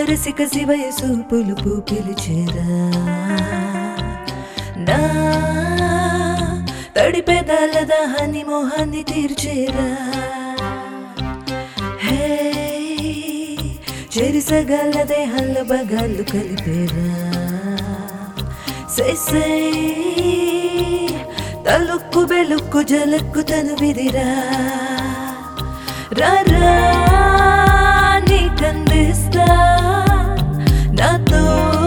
రసిక శివయసు పులుపు పిలిచేరా నా తడి పెదాల దాహాన్ని మోహాన్ని తీర్చేరా హే చెరిసగల దేహాల్లో బగాళ్ళు కలిపేరా సై సై తలుక్కు బెలుక్కు జలక్కు తను విదిరా రారా నీకందిస్తా నాతో